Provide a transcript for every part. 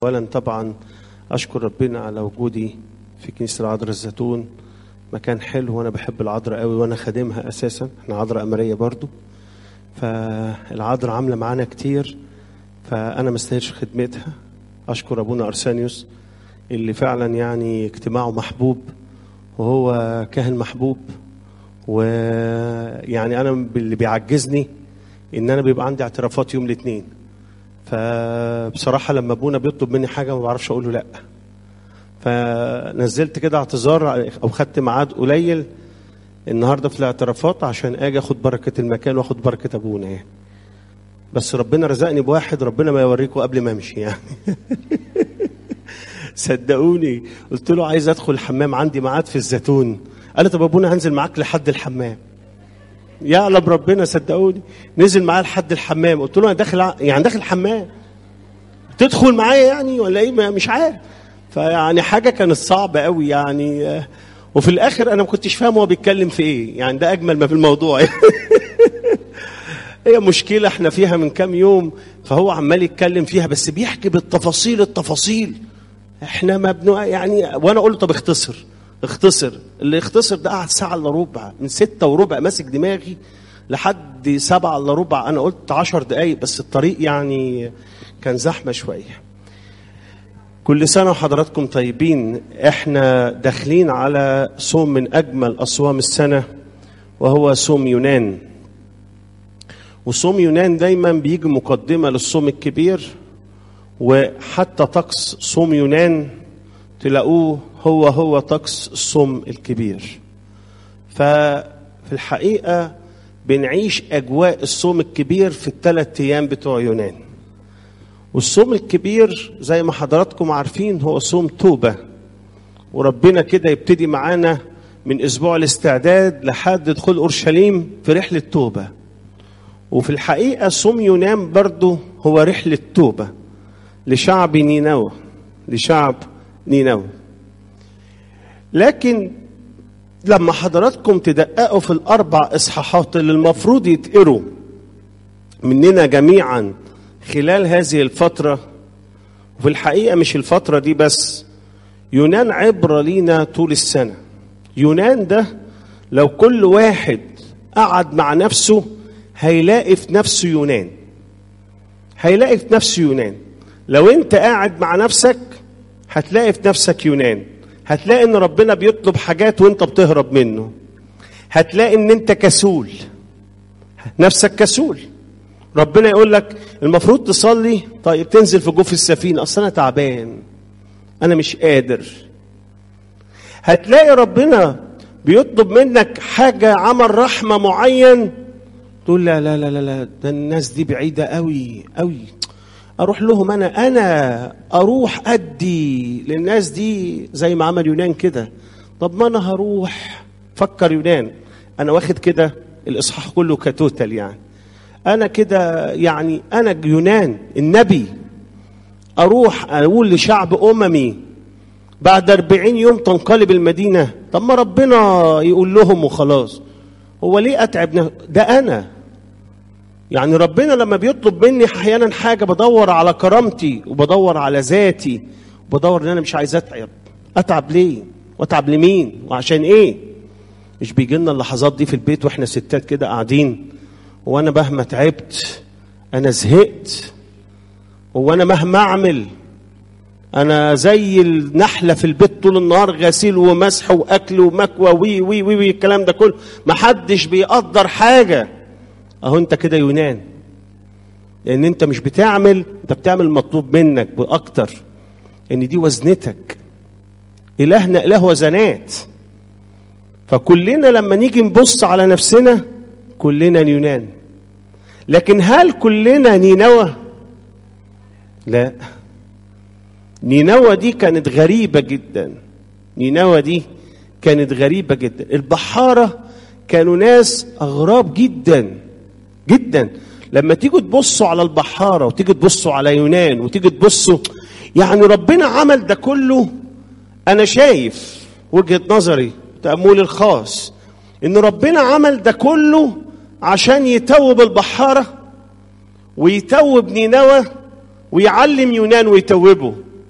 اولا طبعا اشكر ربنا على وجودي في كنيسه العذراء الزيتون مكان حلو وانا بحب العذراء قوي وانا خادمها اساسا احنا عذراء امريه برضو فالعذراء عامله معانا كتير فانا ما استاهلش خدمتها اشكر ابونا ارسانيوس اللي فعلا يعني اجتماعه محبوب وهو كاهن محبوب ويعني انا اللي بيعجزني ان انا بيبقى عندي اعترافات يوم الاثنين فبصراحة لما أبونا بيطلب مني حاجة ما بعرفش أقول له لأ فنزلت كده اعتذار أو خدت ميعاد قليل النهاردة في الاعترافات عشان أجي أخد بركة المكان وأخد بركة أبونا يعني بس ربنا رزقني بواحد ربنا ما يوريكم قبل ما أمشي يعني صدقوني قلت له عايز أدخل الحمام عندي ميعاد في الزيتون قال لي طب أبونا هنزل معاك لحد الحمام يعلم ربنا صدقوني نزل معاه لحد الحمام قلت له انا داخل ع- يعني داخل الحمام تدخل معايا يعني ولا ايه ما- مش عارف فيعني حاجه كانت صعبه قوي يعني آه، وفي الاخر انا ما كنتش فاهم هو بيتكلم في ايه يعني ده اجمل ما في الموضوع هي مشكله احنا فيها من كام يوم فهو عمال يتكلم فيها بس بيحكي بالتفاصيل التفاصيل احنا ما بنو يعني وانا اقول له طب اختصر اختصر اللي يختصر ده قعد ساعه الا ربع من ستة وربع ماسك دماغي لحد سبعة الا ربع انا قلت عشر دقايق بس الطريق يعني كان زحمه شويه كل سنه وحضراتكم طيبين احنا داخلين على صوم من اجمل اصوام السنه وهو صوم يونان وصوم يونان دايما بيجي مقدمه للصوم الكبير وحتى طقس صوم يونان تلاقوه هو هو طقس الصوم الكبير ففي الحقيقة بنعيش أجواء الصوم الكبير في الثلاث أيام بتوع يونان والصوم الكبير زي ما حضراتكم عارفين هو صوم توبة وربنا كده يبتدي معانا من أسبوع الاستعداد لحد دخول أورشليم في رحلة توبة وفي الحقيقة صوم يونان برضه هو رحلة توبة لشعب نينوى لشعب نينوى لكن لما حضراتكم تدققوا في الأربع إصحاحات اللي المفروض يتقروا مننا جميعا خلال هذه الفترة وفي الحقيقة مش الفترة دي بس يونان عبرة لينا طول السنة يونان ده لو كل واحد قعد مع نفسه هيلاقي في نفسه يونان هيلاقي في نفسه يونان لو انت قاعد مع نفسك هتلاقي في نفسك يونان هتلاقي ان ربنا بيطلب حاجات وانت بتهرب منه هتلاقي ان انت كسول نفسك كسول ربنا يقول لك المفروض تصلي طيب تنزل في جوف السفينه اصل انا تعبان انا مش قادر هتلاقي ربنا بيطلب منك حاجه عمل رحمه معين تقول لا لا لا لا لا ده الناس دي بعيده قوي قوي اروح لهم انا انا اروح ادي للناس دي زي ما عمل يونان كده طب ما انا هروح فكر يونان انا واخد كده الاصحاح كله كتوتال يعني انا كده يعني انا يونان النبي اروح اقول لشعب اممي بعد أربعين يوم تنقلب المدينة طب ما ربنا يقول لهم وخلاص هو ليه أتعب نف- ده أنا يعني ربنا لما بيطلب مني احيانا حاجه بدور على كرامتي وبدور على ذاتي وبدور ان انا مش عايز اتعب اتعب ليه واتعب لمين وعشان ايه مش بيجي لنا اللحظات دي في البيت واحنا ستات كده قاعدين وانا مهما تعبت انا زهقت وانا مهما اعمل انا زي النحله في البيت طول النهار غسيل ومسح واكل ومكوى وي وي وي, وي الكلام ده كله محدش بيقدر حاجه اهو انت كده يونان لان انت مش بتعمل انت بتعمل المطلوب منك باكتر ان دي وزنتك الهنا اله وزنات فكلنا لما نيجي نبص على نفسنا كلنا يونان لكن هل كلنا نينوى لا نينوى دي كانت غريبة جدا نينوى دي كانت غريبة جدا البحارة كانوا ناس أغراب جدا جدا لما تيجوا تبصوا على البحارة وتيجي تبصوا على يونان وتيجي تبصوا يعني ربنا عمل ده كله أنا شايف وجهة نظري تأملي الخاص إن ربنا عمل ده كله عشان يتوب البحارة ويتوب نينوى ويعلم يونان ويتوبه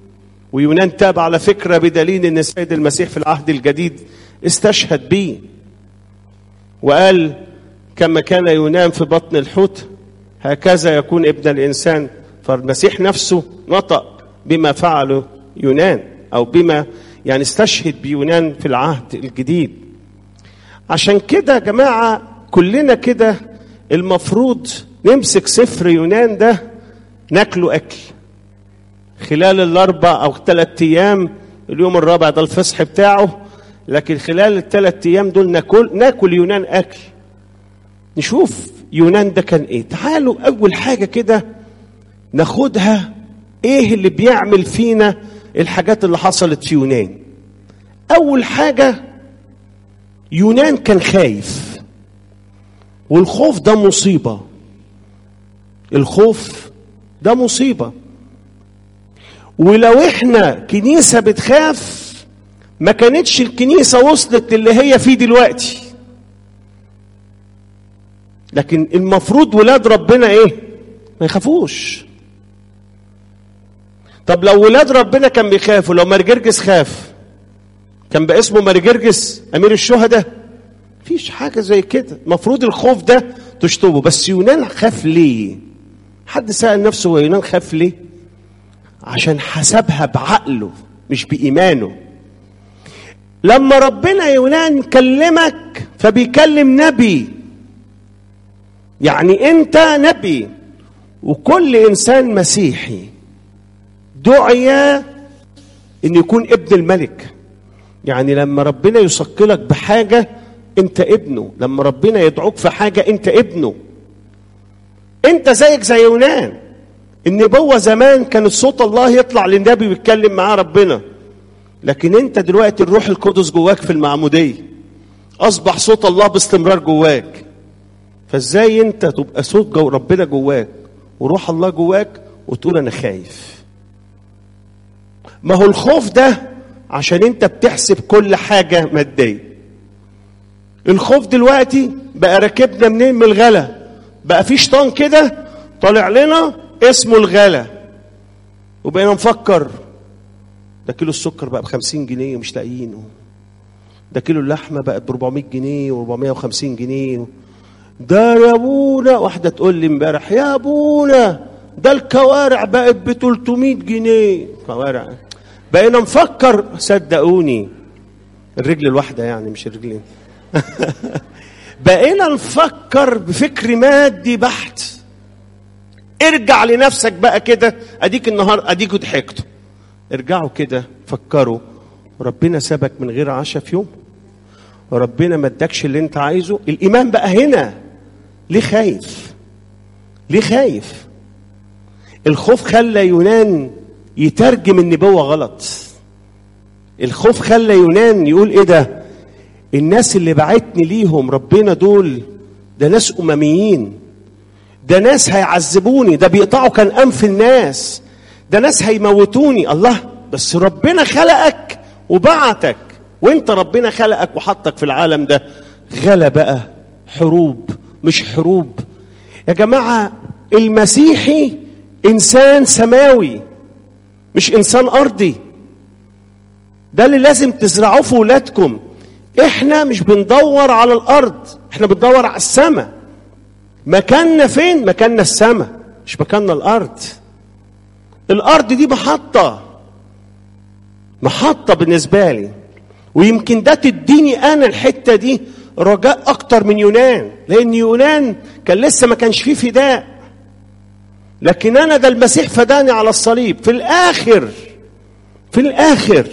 ويونان تاب على فكرة بدليل أن السيد المسيح في العهد الجديد استشهد به وقال كما كان يونان في بطن الحوت هكذا يكون ابن الإنسان فالمسيح نفسه نطق بما فعله يونان أو بما يعني استشهد بيونان في العهد الجديد عشان كده يا جماعة كلنا كده المفروض نمسك سفر يونان ده ناكله أكل خلال الأربع أو ثلاث أيام اليوم الرابع ده الفصح بتاعه لكن خلال الثلاث أيام دول ناكل ناكل يونان أكل نشوف يونان ده كان إيه تعالوا أول حاجة كده ناخدها إيه اللي بيعمل فينا الحاجات اللي حصلت في يونان أول حاجة يونان كان خايف والخوف ده مصيبة الخوف ده مصيبة ولو احنا كنيسة بتخاف ما كانتش الكنيسة وصلت للي هي فيه دلوقتي لكن المفروض ولاد ربنا ايه ما يخافوش طب لو ولاد ربنا كان بيخافوا لو مرجرجس خاف كان بقى اسمه مرجرجس امير الشهداء مفيش حاجه زي كده المفروض الخوف ده تشطبه بس يونان خاف ليه حد سال نفسه هو يونان خاف ليه عشان حسبها بعقله مش بايمانه لما ربنا يونان يكلمك فبيكلم نبي يعني انت نبي وكل انسان مسيحي دعي ان يكون ابن الملك يعني لما ربنا يثقلك بحاجه انت ابنه لما ربنا يدعوك في حاجه انت ابنه انت زيك زي يونان النبوه زمان كانت صوت الله يطلع للنبي ويتكلم معاه ربنا لكن انت دلوقتي الروح القدس جواك في المعموديه اصبح صوت الله باستمرار جواك فازاي انت تبقى صوت جو ربنا جواك وروح الله جواك وتقول انا خايف ما هو الخوف ده عشان انت بتحسب كل حاجه ماديه الخوف دلوقتي بقى راكبنا منين من الغلا بقى في شيطان كده طالع لنا اسمه الغلا وبقينا نفكر ده كيلو السكر بقى ب 50 جنيه ومش لاقيينه ده كيلو اللحمه بقى ب 400 جنيه و450 جنيه ده يا ابونا واحده تقول لي امبارح يا ابونا ده الكوارع بقت ب 300 جنيه كوارع بقينا نفكر صدقوني الرجل الواحده يعني مش الرجلين بقينا نفكر بفكر مادي بحت ارجع لنفسك بقى كده اديك النهار اديكوا ضحكتوا ارجعوا كده فكروا ربنا سابك من غير عشاء في يوم وربنا ما ادكش اللي انت عايزه الايمان بقى هنا ليه خايف ليه خايف الخوف خلى يونان يترجم النبوة غلط الخوف خلى يونان يقول ايه ده الناس اللي بعتني ليهم ربنا دول ده ناس أمميين ده ناس هيعذبوني ده بيقطعوا كان أنف الناس ده ناس هيموتوني الله بس ربنا خلقك وبعتك وانت ربنا خلقك وحطك في العالم ده غلا بقى حروب مش حروب يا جماعة المسيحي إنسان سماوي مش إنسان أرضي ده اللي لازم تزرعوه في ولادكم احنا مش بندور على الارض احنا بندور على السماء مكاننا فين مكاننا السماء مش مكاننا الارض الارض دي محطه محطه بالنسبه لي ويمكن ده تديني انا الحته دي رجاء اكتر من يونان لان يونان كان لسه ما كانش فيه فداء لكن انا ده المسيح فداني على الصليب في الاخر في الاخر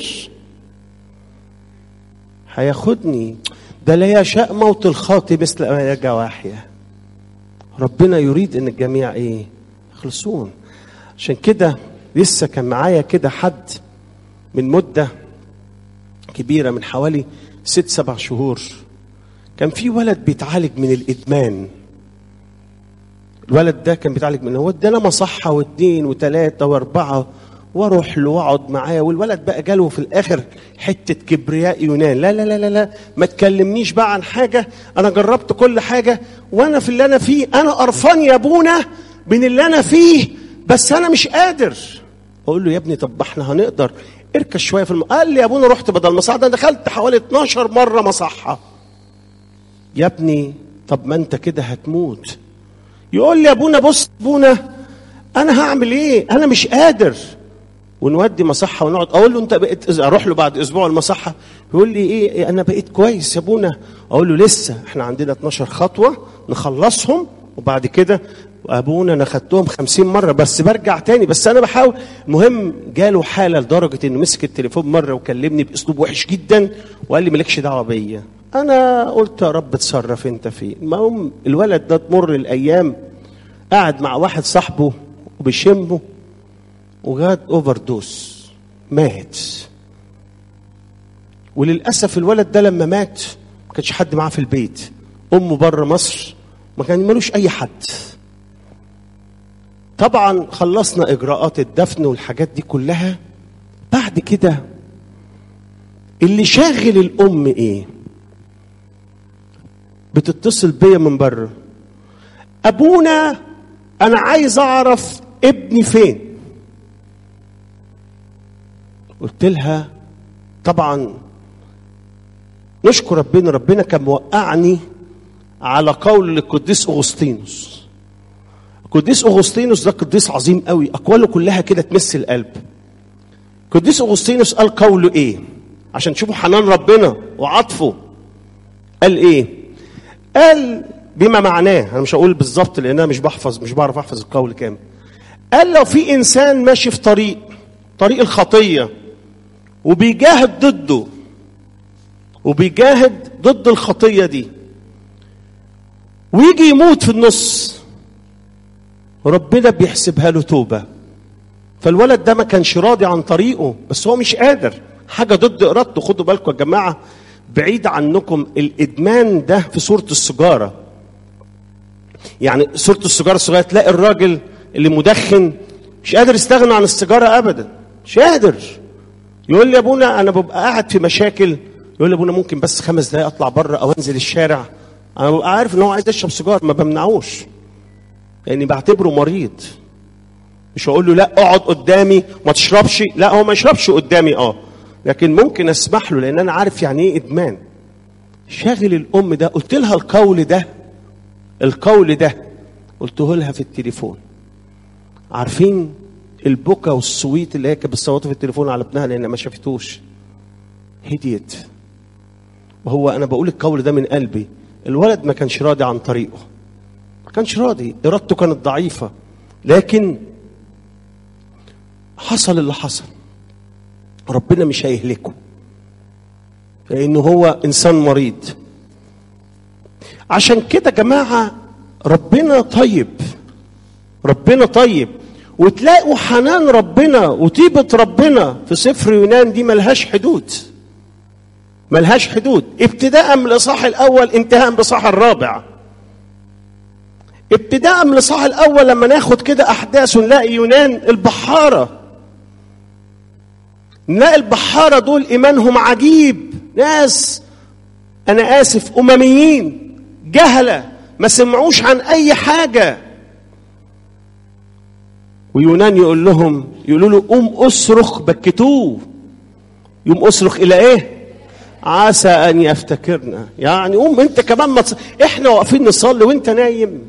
هياخدني ده لا يشاء موت الخاطي مثل ما يجا واحية ربنا يريد ان الجميع ايه يخلصون عشان كده لسه كان معايا كده حد من مدة كبيرة من حوالي ست سبع شهور كان في ولد بيتعالج من الإدمان الولد ده كان بيتعالج من هو ادانا مصحة واثنين وثلاثة وأربعة واروح له واقعد معاه والولد بقى جاله في الاخر حته كبرياء يونان لا لا لا لا لا ما تكلمنيش بقى عن حاجه انا جربت كل حاجه وانا في اللي انا فيه انا قرفان يا ابونا من اللي انا فيه بس انا مش قادر اقول له يا ابني طب ما احنا هنقدر اركز شويه في الم... قال لي يا ابونا رحت بدل مصحه ده دخلت حوالي 12 مره مصحه يا ابني طب ما انت كده هتموت يقول لي يا ابونا بص ابونا انا هعمل ايه انا مش قادر ونودي مصحه ونقعد اقول له انت بقيت اروح له بعد اسبوع المصحه يقول لي ايه انا بقيت كويس يا ابونا اقول له لسه احنا عندنا 12 خطوه نخلصهم وبعد كده ابونا انا خدتهم 50 مره بس برجع تاني بس انا بحاول المهم جاله حاله لدرجه انه مسك التليفون مره وكلمني باسلوب وحش جدا وقال لي مالكش دعوه بيا انا قلت يا رب اتصرف انت فيه المهم الولد ده تمر الايام قاعد مع واحد صاحبه وبيشمه وجاد اوفر دوس مات وللاسف الولد ده لما مات ما كانش حد معاه في البيت امه بره مصر ما كان ملوش اي حد طبعا خلصنا اجراءات الدفن والحاجات دي كلها بعد كده اللي شاغل الام ايه بتتصل بيا من بره ابونا انا عايز اعرف ابني فين قلت لها طبعا نشكر ربنا ربنا كان موقعني على قول القديس اغسطينوس القديس اغسطينوس ده قديس عظيم قوي اقواله كلها كده تمس القلب القديس اغسطينوس قال قوله ايه عشان تشوفوا حنان ربنا وعطفه قال ايه قال بما معناه انا مش هقول بالظبط لان انا مش بحفظ مش بعرف احفظ القول كامل قال لو في انسان ماشي في طريق طريق الخطيه وبيجاهد ضده وبيجاهد ضد الخطيه دي ويجي يموت في النص ربنا بيحسبها له توبه فالولد ده ما كانش راضي عن طريقه بس هو مش قادر حاجه ضد ارادته خدوا بالكم يا جماعه بعيد عنكم الادمان ده في صوره السيجاره يعني صوره السيجاره الصغيره تلاقي الراجل اللي مدخن مش قادر يستغنى عن السيجاره ابدا مش قادر يقول لي يا ابونا انا ببقى قاعد في مشاكل يقول لي ابونا ممكن بس خمس دقايق اطلع بره او انزل الشارع انا ببقى عارف ان هو عايز يشرب سيجاره ما بمنعوش لاني بعتبره مريض مش هقول له لا اقعد قدامي ما تشربش لا هو ما يشربش قدامي اه لكن ممكن اسمح له لان انا عارف يعني ايه ادمان شاغل الام ده قلت لها القول ده القول ده قلته لها في التليفون عارفين البكا والصويت اللي هي كانت بتصوته في التليفون على ابنها لان ما شافتوش هديت وهو انا بقول القول ده من قلبي الولد ما كانش راضي عن طريقه ما كانش راضي ارادته كانت ضعيفه لكن حصل اللي حصل ربنا مش هيهلكه لانه هو انسان مريض عشان كده جماعه ربنا طيب ربنا طيب وتلاقوا حنان ربنا وطيبة ربنا في سفر يونان دي ملهاش حدود ملهاش حدود ابتداء من الاصحاح الاول انتهاء بالاصحاح الرابع ابتداء من الاصحاح الاول لما ناخد كده احداث ونلاقي يونان البحاره نلاقي البحاره دول ايمانهم عجيب ناس انا اسف امميين جهله ما سمعوش عن اي حاجه ويونان يقول لهم يقولوا له قوم اصرخ بكتوه يقوم اصرخ الى ايه عسى ان يفتكرنا يعني قوم انت كمان ما تص... احنا واقفين نصلي وانت نايم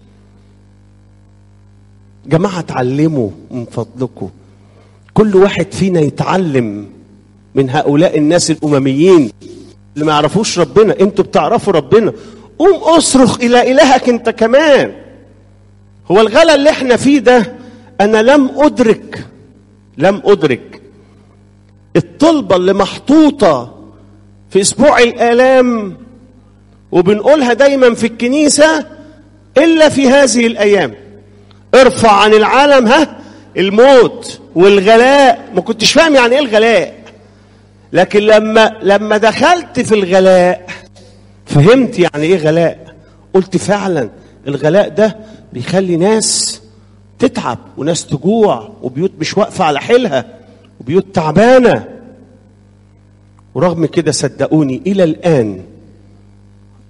جماعه اتعلموا من فضلكم كل واحد فينا يتعلم من هؤلاء الناس الامميين اللي ما يعرفوش ربنا انتوا بتعرفوا ربنا قوم اصرخ الى الهك انت كمان هو الغلا اللي احنا فيه ده انا لم ادرك لم ادرك الطلبه اللي محطوطه في اسبوع الالام وبنقولها دايما في الكنيسه الا في هذه الايام ارفع عن العالم ها الموت والغلاء ما كنتش فاهم يعني ايه الغلاء لكن لما لما دخلت في الغلاء فهمت يعني ايه غلاء قلت فعلا الغلاء ده بيخلي ناس تتعب وناس تجوع وبيوت مش واقفه على حيلها وبيوت تعبانه ورغم كده صدقوني الى الان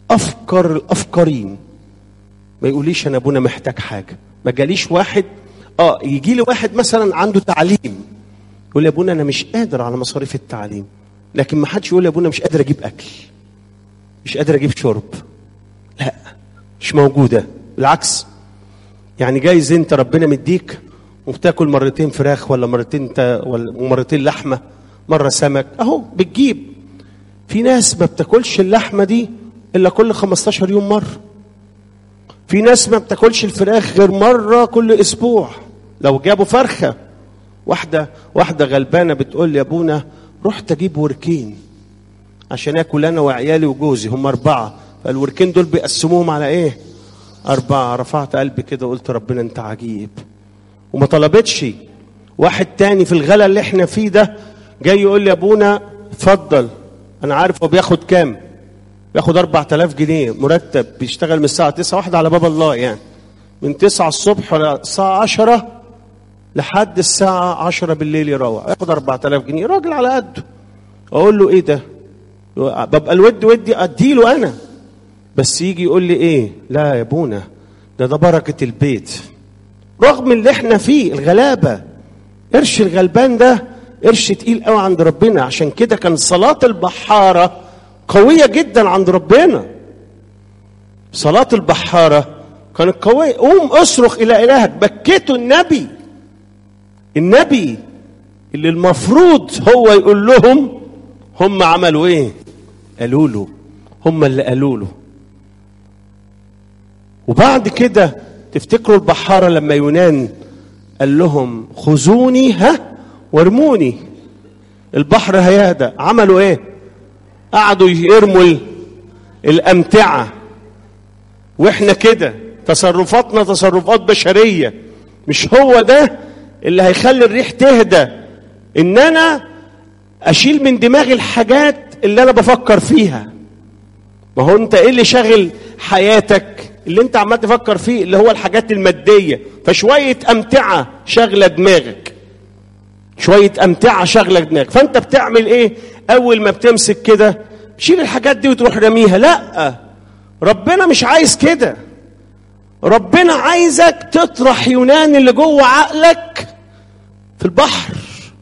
افكر الافكارين ما يقوليش انا ابونا محتاج حاجه ما جاليش واحد اه يجي لي واحد مثلا عنده تعليم يقول لي يا ابونا انا مش قادر على مصاريف التعليم لكن ما حدش يقول لي يا ابونا مش قادر اجيب اكل مش قادر اجيب شرب لا مش موجوده بالعكس يعني جايز انت ربنا مديك وبتاكل مرتين فراخ ولا مرتين تا ولا ومرتين لحمه مره سمك اهو بتجيب في ناس ما بتاكلش اللحمه دي الا كل 15 يوم مره في ناس ما بتاكلش الفراخ غير مره كل اسبوع لو جابوا فرخه واحده واحده غلبانه بتقول لي يا ابونا رحت اجيب وركين عشان اكل انا وعيالي وجوزي هم اربعه فالوركين دول بيقسموهم على ايه اربعه رفعت قلبي كده وقلت ربنا انت عجيب وما طلبتش واحد تاني في الغلا اللي احنا فيه ده جاي يقول لي يا ابونا اتفضل انا عارف هو بياخد كام بياخد 4000 جنيه مرتب بيشتغل من الساعه 9 واحده على باب الله يعني من 9 الصبح ولا الساعه 10 لحد الساعه 10 بالليل يروح ياخد 4000 جنيه راجل على قده اقول له ايه ده ببقى الود ودي اديله انا بس يجي يقول لي ايه لا يا ابونا ده ده بركه البيت رغم اللي احنا فيه الغلابه قرش الغلبان ده قرش تقيل قوي عند ربنا عشان كده كان صلاه البحاره قويه جدا عند ربنا صلاه البحاره كانت قويه قوم اصرخ الى الهك بكيته النبي النبي اللي المفروض هو يقول لهم هم عملوا ايه قالوا له هم اللي قالوا له وبعد كده تفتكروا البحاره لما يونان قال لهم خذوني ها وارموني البحر هيهدى عملوا ايه قعدوا يرموا الامتعه واحنا كده تصرفاتنا تصرفات بشريه مش هو ده اللي هيخلي الريح تهدى ان انا اشيل من دماغي الحاجات اللي انا بفكر فيها ما هو انت ايه اللي شاغل حياتك اللي انت عمال تفكر فيه اللي هو الحاجات الماديه فشويه امتعه شاغله دماغك شويه امتعه شاغله دماغك فانت بتعمل ايه اول ما بتمسك كده شيل الحاجات دي وتروح رميها لا ربنا مش عايز كده ربنا عايزك تطرح يونان اللي جوه عقلك في البحر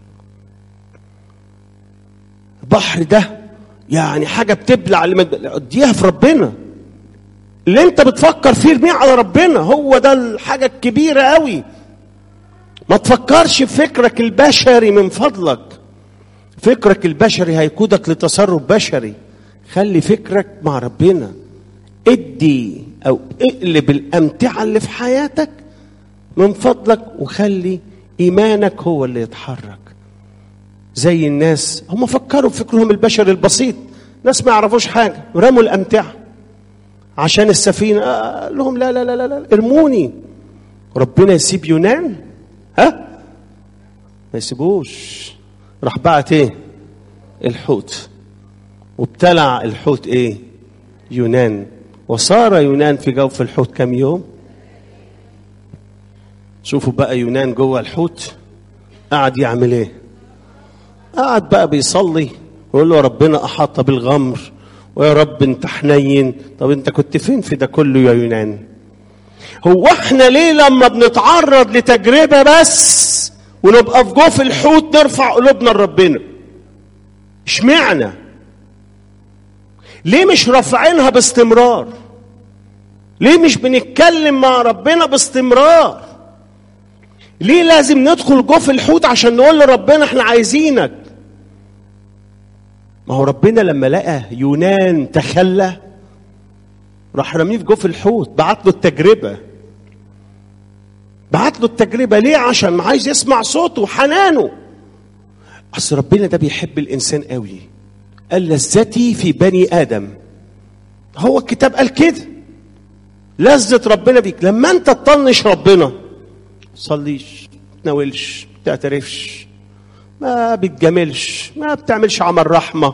البحر ده يعني حاجه بتبلع اللي اديها في ربنا اللي انت بتفكر فيه ارميه على ربنا هو ده الحاجه الكبيره قوي ما تفكرش في فكرك البشري من فضلك فكرك البشري هيقودك لتصرف بشري خلي فكرك مع ربنا ادي او اقلب الامتعه اللي في حياتك من فضلك وخلي ايمانك هو اللي يتحرك زي الناس هم فكروا بفكرهم البشري البسيط ناس ما يعرفوش حاجه رموا الامتعه عشان السفينه قال لهم لا لا لا لا, لا ارموني ربنا يسيب يونان ها ما يسيبوش راح بعت ايه الحوت وابتلع الحوت ايه يونان وصار يونان في جوف الحوت كم يوم شوفوا بقى يونان جوه الحوت قعد يعمل ايه قعد بقى بيصلي ويقول له ربنا احاط بالغمر ويا رب انت حنين طب انت كنت فين في ده كله يا يونان هو احنا ليه لما بنتعرض لتجربه بس ونبقى في جوف الحوت نرفع قلوبنا لربنا اشمعنى ليه مش رافعينها باستمرار ليه مش بنتكلم مع ربنا باستمرار ليه لازم ندخل جوف الحوت عشان نقول لربنا احنا عايزينك ما هو ربنا لما لقى يونان تخلى راح رميه في جوف الحوت بعت له التجربه بعت له التجربه ليه عشان ما عايز يسمع صوته وحنانه اصل ربنا ده بيحب الانسان قوي قال لذتي في بني ادم هو الكتاب قال كده لذة ربنا بيك لما انت تطنش ربنا تصليش تناولش تعترفش ما بتجاملش ما بتعملش عمل رحمة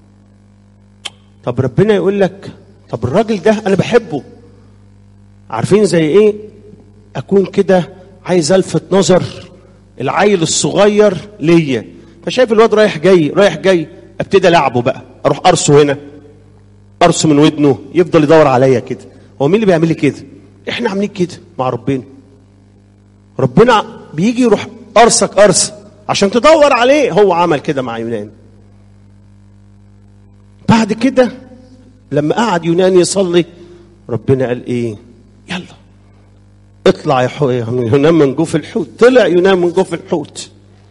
طب ربنا يقول لك طب الراجل ده انا بحبه عارفين زي ايه اكون كده عايز الفت نظر العيل الصغير ليا فشايف الواد رايح جاي رايح جاي ابتدي العبه بقى اروح ارسه هنا ارسه من ودنه يفضل يدور عليا كده هو مين اللي بيعمل لي كده احنا عاملين كده مع ربنا ربنا بيجي يروح قرصك قرصه عشان تدور عليه هو عمل كده مع يونان بعد كده لما قعد يونان يصلي ربنا قال ايه يلا اطلع يا حو- يونان من جوف الحوت طلع يونان من جوف الحوت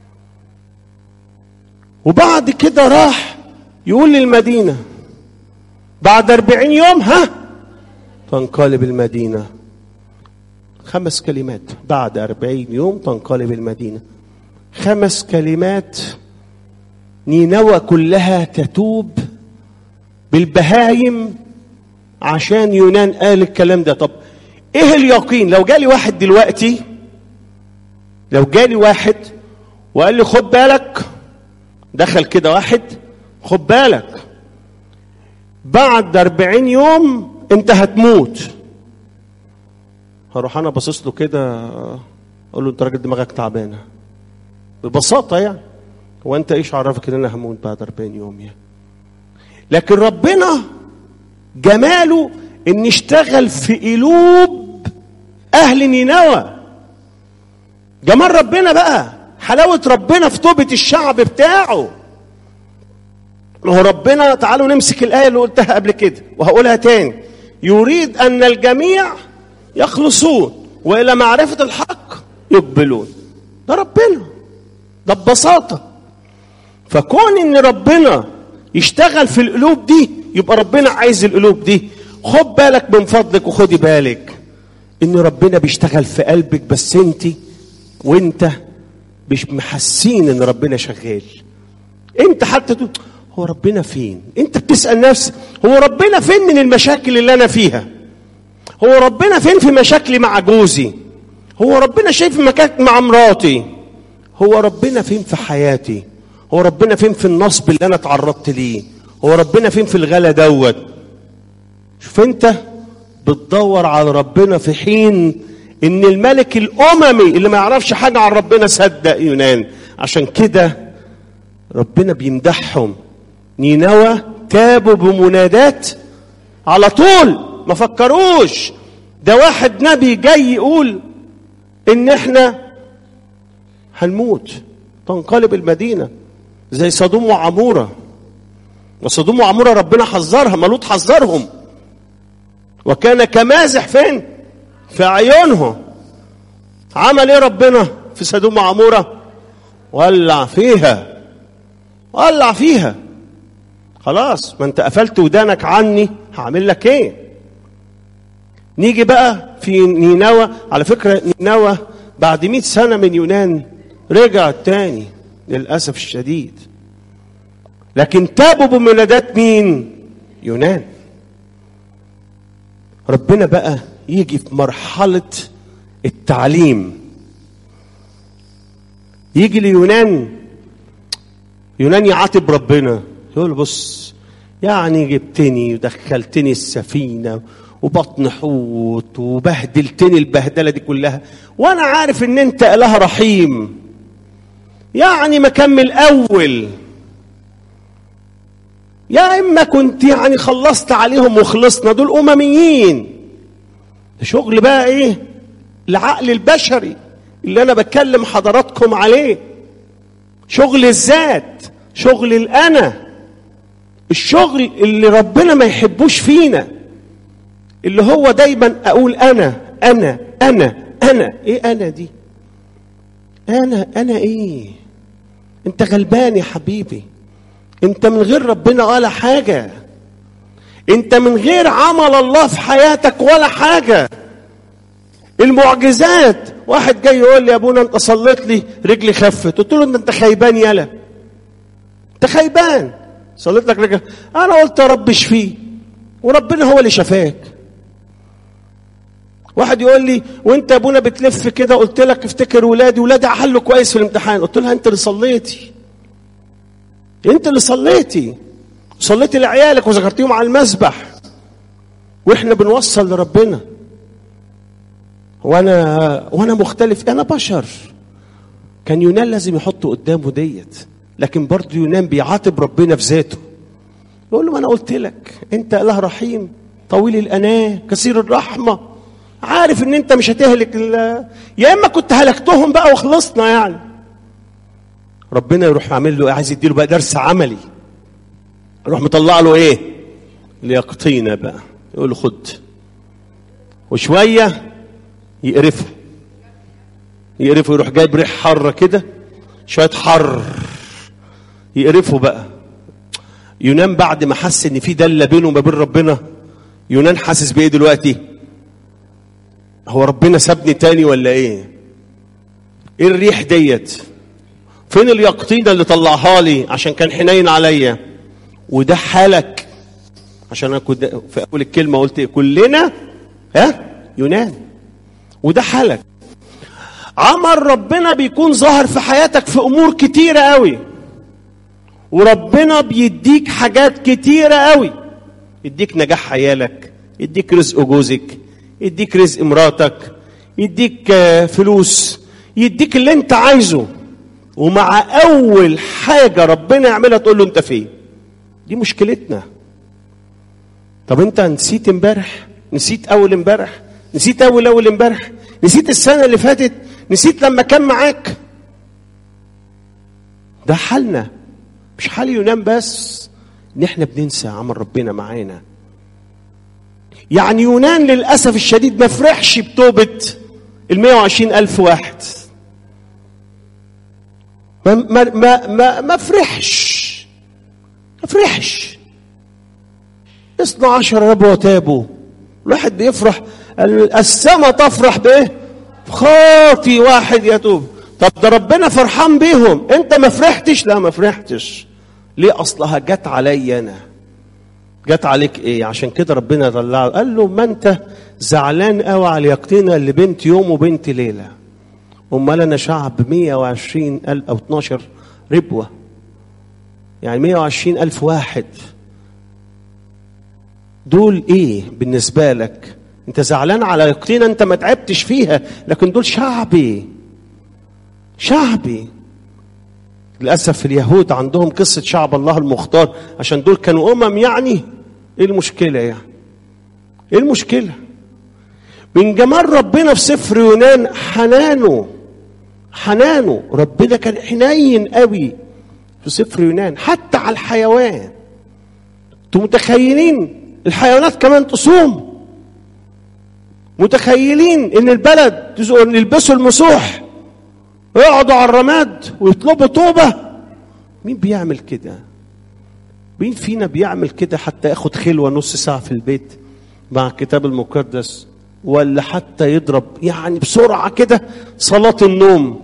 وبعد كده راح يقول للمدينة بعد أربعين يوم ها تنقلب المدينة خمس كلمات بعد أربعين يوم تنقلب المدينة خمس كلمات نينوى كلها تتوب بالبهايم عشان يونان قال الكلام ده طب ايه اليقين لو جالي واحد دلوقتي لو جالي واحد وقال لي خد بالك دخل كده واحد خد بالك بعد أربعين يوم انت هتموت هروح انا باصص له كده اقول له انت راجل دماغك تعبانه ببساطه يعني هو انت ايش عرفك ان انا هموت بعد 40 يوم يعني لكن ربنا جماله ان اشتغل في قلوب اهل نينوى جمال ربنا بقى حلاوه ربنا في توبه الشعب بتاعه ما هو ربنا تعالوا نمسك الايه اللي قلتها قبل كده وهقولها تاني يريد ان الجميع يخلصون والى معرفه الحق يقبلون ده ربنا ده ببساطه فكون ان ربنا يشتغل في القلوب دي يبقى ربنا عايز القلوب دي خد بالك من فضلك وخدي بالك ان ربنا بيشتغل في قلبك بس انت وانت مش محسين ان ربنا شغال انت حتى تقول هو ربنا فين انت بتسال نفسك هو ربنا فين من المشاكل اللي انا فيها هو ربنا فين في مشاكلي مع جوزي هو ربنا شايف مكان مع مراتي هو ربنا فين في حياتي هو ربنا فين في النصب اللي انا اتعرضت ليه هو ربنا فين في الغلا دوت شوف انت بتدور على ربنا في حين ان الملك الاممي اللي ما يعرفش حاجه عن ربنا صدق يونان عشان كده ربنا بيمدحهم نينوى تابوا بمنادات على طول ما فكروش ده واحد نبي جاي يقول ان احنا هنموت تنقلب المدينه زي صدوم وعموره وصدوم وعموره ربنا حذرها ملوط حذرهم وكان كمازح فين في عيونهم عمل ايه ربنا في سدوم وعموره ولع فيها ولع فيها خلاص ما انت قفلت ودانك عني هعمل لك ايه نيجي بقى في نينوى على فكرة نينوى بعد مئة سنة من يونان رجع تاني للأسف الشديد لكن تابوا بمنادات مين يونان ربنا بقى يجي في مرحلة التعليم يجي ليونان يونان يعاتب ربنا يقول بص يعني جبتني ودخلتني السفينة وبطن حوت وبهدلتني البهدلة دي كلها وانا عارف ان انت اله رحيم يعني ما كمل اول يا اما كنت يعني خلصت عليهم وخلصنا دول امميين ده شغل بقى ايه العقل البشري اللي انا بكلم حضراتكم عليه شغل الذات شغل الانا الشغل اللي ربنا ما يحبوش فينا اللي هو دايما اقول انا انا انا انا ايه انا دي انا انا ايه انت غلبان يا حبيبي انت من غير ربنا ولا حاجه انت من غير عمل الله في حياتك ولا حاجه المعجزات واحد جاي يقول لي يا ابونا انت صليت لي رجلي خفت قلت له انت خيبان يالا انت خيبان صليت لك رجل انا قلت يا رب اشفيه وربنا هو اللي شفاك واحد يقول لي وانت يا ابونا بتلف كده قلت لك افتكر ولادي ولادي حلوا كويس في الامتحان قلت لها انت اللي صليتي انت اللي صليتي صليتي لعيالك وذكرتيهم على المسبح واحنا بنوصل لربنا وانا وانا مختلف انا بشر كان يونان لازم يحط قدامه ديت لكن برضه يونان بيعاتب ربنا في ذاته يقول له ما انا قلت لك انت اله رحيم طويل الاناه كثير الرحمه عارف ان انت مش هتهلك ال- يا اما كنت هلكتهم بقى وخلصنا يعني ربنا يروح عامل له إيه؟ عايز يديله بقى درس عملي يروح مطلع له ايه ليقطينا بقى يقول له خد وشويه يقرفه يقرفه يروح جايب ريح حاره كده شويه حر يقرفه بقى يونان بعد ما حس ان في دله بينه وما بين ربنا يونان حاسس بايه دلوقتي هو ربنا سابني تاني ولا ايه ايه الريح ديت فين اليقطينه اللي طلعها لي عشان كان حنين عليا وده حالك عشان انا كنت في اول الكلمه قلت إيه؟ كلنا ها يونان وده حالك عمل ربنا بيكون ظاهر في حياتك في امور كتيره قوي وربنا بيديك حاجات كتيره قوي يديك نجاح عيالك يديك رزق جوزك يديك رزق مراتك يديك آه، فلوس يديك اللي انت عايزه ومع اول حاجه ربنا يعملها تقول له انت فين دي مشكلتنا طب انت نسيت امبارح نسيت اول امبارح نسيت اول اول امبارح نسيت السنه اللي فاتت نسيت لما كان معاك ده حالنا مش حال يونان بس ان احنا بننسى عمل ربنا معانا يعني يونان للاسف الشديد ما فرحش بتوبه ال 120 الف واحد ما ما ما ما, ما فرحش ما فرحش اثنا عشر ربوة تابوا الواحد بيفرح السماء تفرح بايه خاطي واحد يتوب طب ده ربنا فرحان بيهم انت ما فرحتش لا ما فرحتش ليه اصلها جت عليا انا جت عليك ايه عشان كده ربنا طلعه قال له ما انت زعلان قوي على اليقطينه اللي بنت يوم وبنت ليله امال انا شعب 120 الف او 12 ربوه يعني 120 الف واحد دول ايه بالنسبه لك انت زعلان على يقطينه انت ما تعبتش فيها لكن دول شعبي شعبي للاسف اليهود عندهم قصه شعب الله المختار عشان دول كانوا امم يعني ايه المشكله يعني ايه المشكله من جمال ربنا في سفر يونان حنانه حنانه ربنا كان حنين قوي في سفر يونان حتى على الحيوان انتوا متخيلين الحيوانات كمان تصوم متخيلين ان البلد يلبسوا المسوح ويقعدوا على الرماد ويطلبوا توبه مين بيعمل كده مين فينا بيعمل كده حتى ياخد خلوه نص ساعه في البيت مع الكتاب المقدس ولا حتى يضرب يعني بسرعه كده صلاه النوم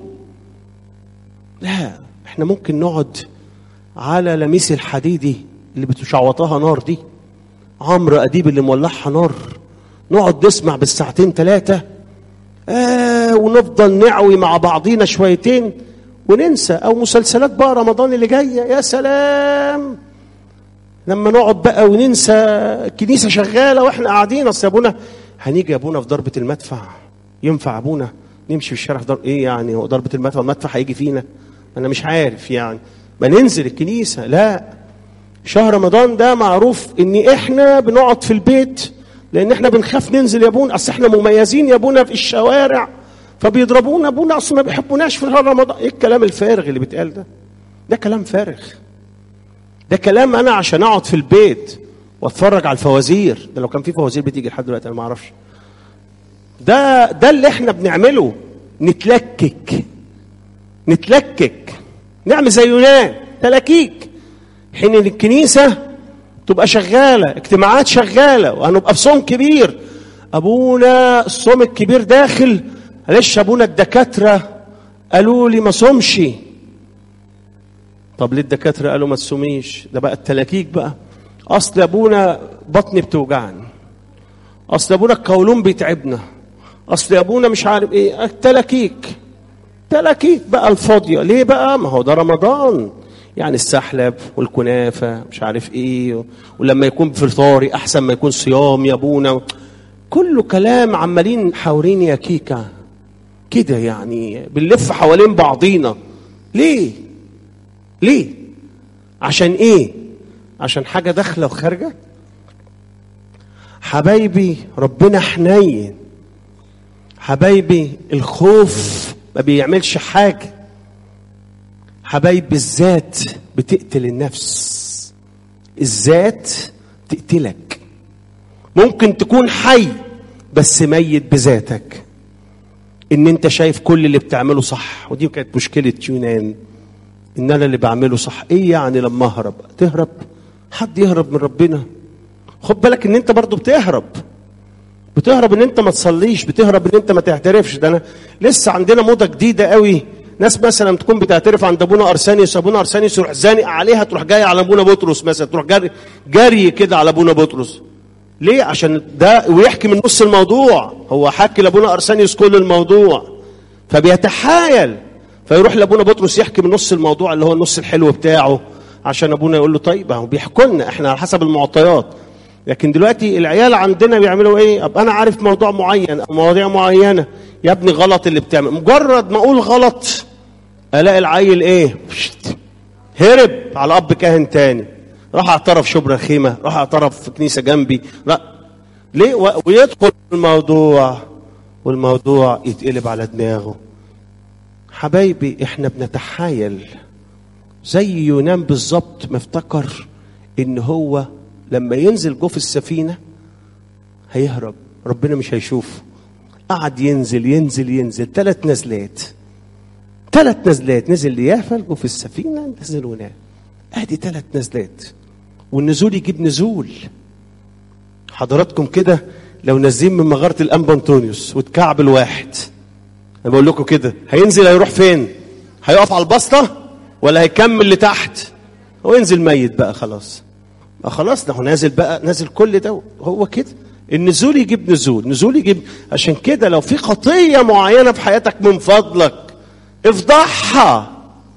لا احنا ممكن نقعد على لميس الحديدي اللي بتشعوطها نار دي عمرو اديب اللي مولعها نار نقعد نسمع بالساعتين ثلاثه آه ونفضل نعوي مع بعضينا شويتين وننسى او مسلسلات بقى رمضان اللي جايه يا سلام لما نقعد بقى وننسى الكنيسه شغاله واحنا قاعدين اصل يا ابونا هنيجي يا ابونا في ضربه المدفع ينفع ابونا نمشي في الشارع في ضرب ايه يعني هو ضربه المدفع المدفع هيجي فينا انا مش عارف يعني ما ننزل الكنيسه لا شهر رمضان ده معروف ان احنا بنقعد في البيت لان احنا بنخاف ننزل يا ابونا اصل احنا مميزين يا ابونا في الشوارع فبيضربونا ابونا اصل ما بيحبوناش في شهر رمضان ايه الكلام الفارغ اللي بيتقال ده ده كلام فارغ ده كلام انا عشان اقعد في البيت واتفرج على الفوازير ده لو كان في فوازير بتيجي لحد دلوقتي انا ما اعرفش ده ده اللي احنا بنعمله نتلكك نتلكك نعمل زي يونان تلاكيك حين ان الكنيسه تبقى شغاله اجتماعات شغاله وهنبقى في صوم كبير ابونا الصوم الكبير داخل معلش ابونا الدكاتره قالوا لي ما صومش طب ليه الدكاتره قالوا ما تصوميش ده بقى التلاكيك بقى اصل ابونا بطني بتوجعني اصل ابونا القولون بيتعبنا اصل ابونا مش عارف ايه التلاكيك تلاكيك بقى الفاضيه ليه بقى ما هو ده رمضان يعني السحلب والكنافه مش عارف ايه ولما يكون فطاري احسن ما يكون صيام يا ابونا كله كلام عمالين حاورين يا كيكه كده يعني بنلف حوالين بعضينا ليه ليه عشان ايه عشان حاجه داخله وخارجه حبايبي ربنا حنين حبايبي الخوف ما بيعملش حاجة حبايبي الذات بتقتل النفس الذات تقتلك ممكن تكون حي بس ميت بذاتك ان انت شايف كل اللي بتعمله صح ودي كانت مشكلة يونان ان انا اللي بعمله صح ايه يعني لما اهرب تهرب حد يهرب من ربنا خد بالك ان انت برضو بتهرب بتهرب ان انت ما تصليش بتهرب ان انت ما تعترفش ده انا لسه عندنا موضه جديده قوي ناس مثلا تكون بتعترف عند ابونا ارسانيوس ابونا ارسانيوس يروح زانق عليها تروح جاي على ابونا بطرس مثلا تروح جري جري كده على ابونا بطرس ليه عشان ده ويحكي من نص الموضوع هو حكي لابونا ارسانيوس كل الموضوع فبيتحايل فيروح لابونا بطرس يحكي من نص الموضوع اللي هو النص الحلو بتاعه عشان ابونا يقول له طيب اهو بيحكوا لنا احنا على حسب المعطيات لكن دلوقتي العيال عندنا بيعملوا ايه ابقى انا عارف موضوع معين او مواضيع معينه يا ابني غلط اللي بتعمل مجرد ما اقول غلط الاقي العيل ايه هرب على اب كاهن تاني راح اعترف شبرا خيمه راح اعترف في كنيسه جنبي لا ليه و- ويدخل في الموضوع والموضوع يتقلب على دماغه حبايبي احنا بنتحايل زي يونان بالظبط ما افتكر ان هو لما ينزل جوه في السفينه هيهرب ربنا مش هيشوفه قعد ينزل ينزل ينزل ثلاث نزلات ثلاث نزلات نزل ليافل جوه في السفينه نزل ونام ادي ثلاث نزلات والنزول يجيب نزول حضراتكم كده لو نازلين من مغاره الانبا انطونيوس وتكعب الواحد انا بقول لكم كده هينزل هيروح فين هيقف على البسطه ولا هيكمل لتحت هو ينزل ميت بقى خلاص ما خلاص ده هو نازل بقى نازل كل ده هو كده النزول يجيب نزول نزول يجيب عشان كده لو في خطيه معينه في حياتك من فضلك افضحها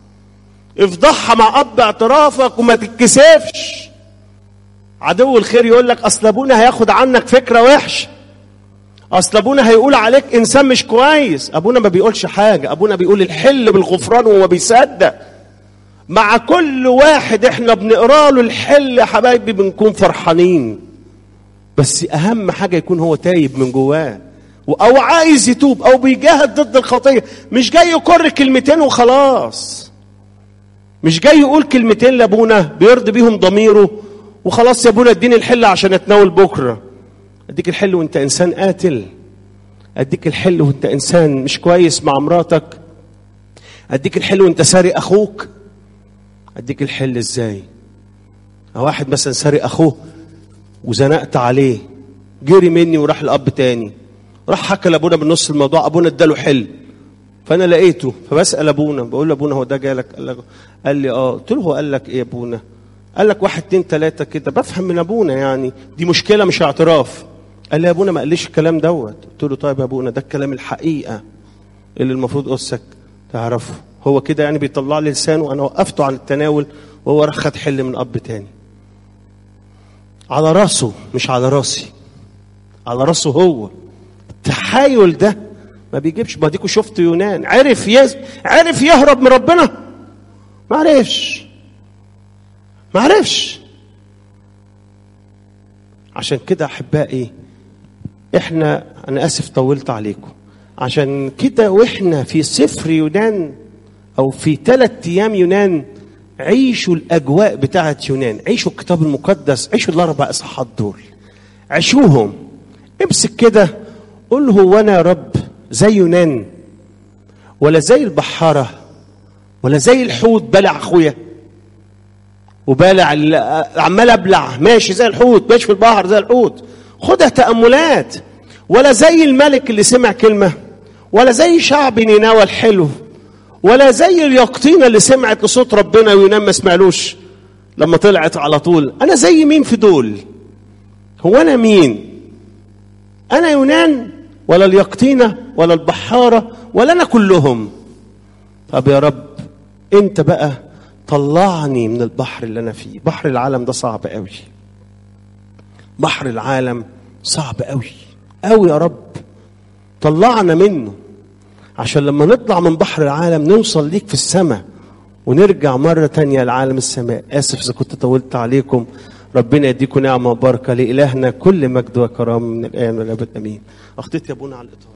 افضحها مع اب اعترافك وما تتكسفش عدو الخير يقول لك اصل ابونا هياخد عنك فكره وحشه اصل ابونا هيقول عليك انسان مش كويس ابونا ما بيقولش حاجه ابونا بيقول الحل بالغفران وما بيصدق مع كل واحد احنا بنقرا له الحل يا حبايبي بنكون فرحانين بس اهم حاجه يكون هو تايب من جواه او عايز يتوب او بيجاهد ضد الخطيه مش جاي يكر كلمتين وخلاص مش جاي يقول كلمتين لابونا بيرضي بيهم ضميره وخلاص يا ابونا اديني الحل عشان اتناول بكره اديك الحل وانت انسان قاتل اديك الحل وانت انسان مش كويس مع مراتك اديك الحل وانت سارق اخوك اديك الحل ازاي واحد مثلا سارق اخوه وزنقت عليه جري مني وراح لاب تاني راح حكى لابونا بالنص الموضوع ابونا اداله حل فانا لقيته فبسال ابونا بقول له ابونا هو ده جالك قال لك قال لي اه قلت له هو قال لك ايه يا ابونا قال لك واحد اتنين تلاته كده بفهم من ابونا يعني دي مشكله مش اعتراف قال لي يا ابونا ما قاليش الكلام دوت قلت له طيب يا ابونا ده الكلام الحقيقه اللي المفروض قصك تعرفه هو كده يعني بيطلع لي لسانه انا وقفته عن التناول وهو راح خد حل من اب تاني على راسه مش على راسي على راسه هو التحايل ده ما بيجيبش ما ديكوا شفت يونان عرف يز... عرف يهرب من ربنا ما عرفش ما عرفش عشان كده احبائي احنا انا اسف طولت عليكم عشان كده واحنا في سفر يونان او في ثلاث ايام يونان عيشوا الاجواء بتاعه يونان عيشوا الكتاب المقدس عيشوا الاربع اصحاحات دول عيشوهم امسك كده قول هو انا يا رب زي يونان ولا زي البحاره ولا زي الحوت بلع اخويا وبالع عمال ابلع ماشي زي الحوت ماشي في البحر زي الحوت خدها تاملات ولا زي الملك اللي سمع كلمه ولا زي شعب نينوى الحلو ولا زي اليقطينة اللي سمعت لصوت ربنا ويونان ما سمعلوش لما طلعت على طول انا زي مين في دول هو انا مين انا يونان ولا اليقطينة ولا البحارة ولا انا كلهم طب يا رب انت بقى طلعني من البحر اللي انا فيه بحر العالم ده صعب قوي بحر العالم صعب قوي قوي يا رب طلعنا منه عشان لما نطلع من بحر العالم نوصل ليك في السماء ونرجع مرة تانية لعالم السماء آسف إذا كنت طولت عليكم ربنا يديكم نعمة وبركة لإلهنا كل مجد وكرامة من الآن والأبد أمين أخطيت يا أبونا على الإطار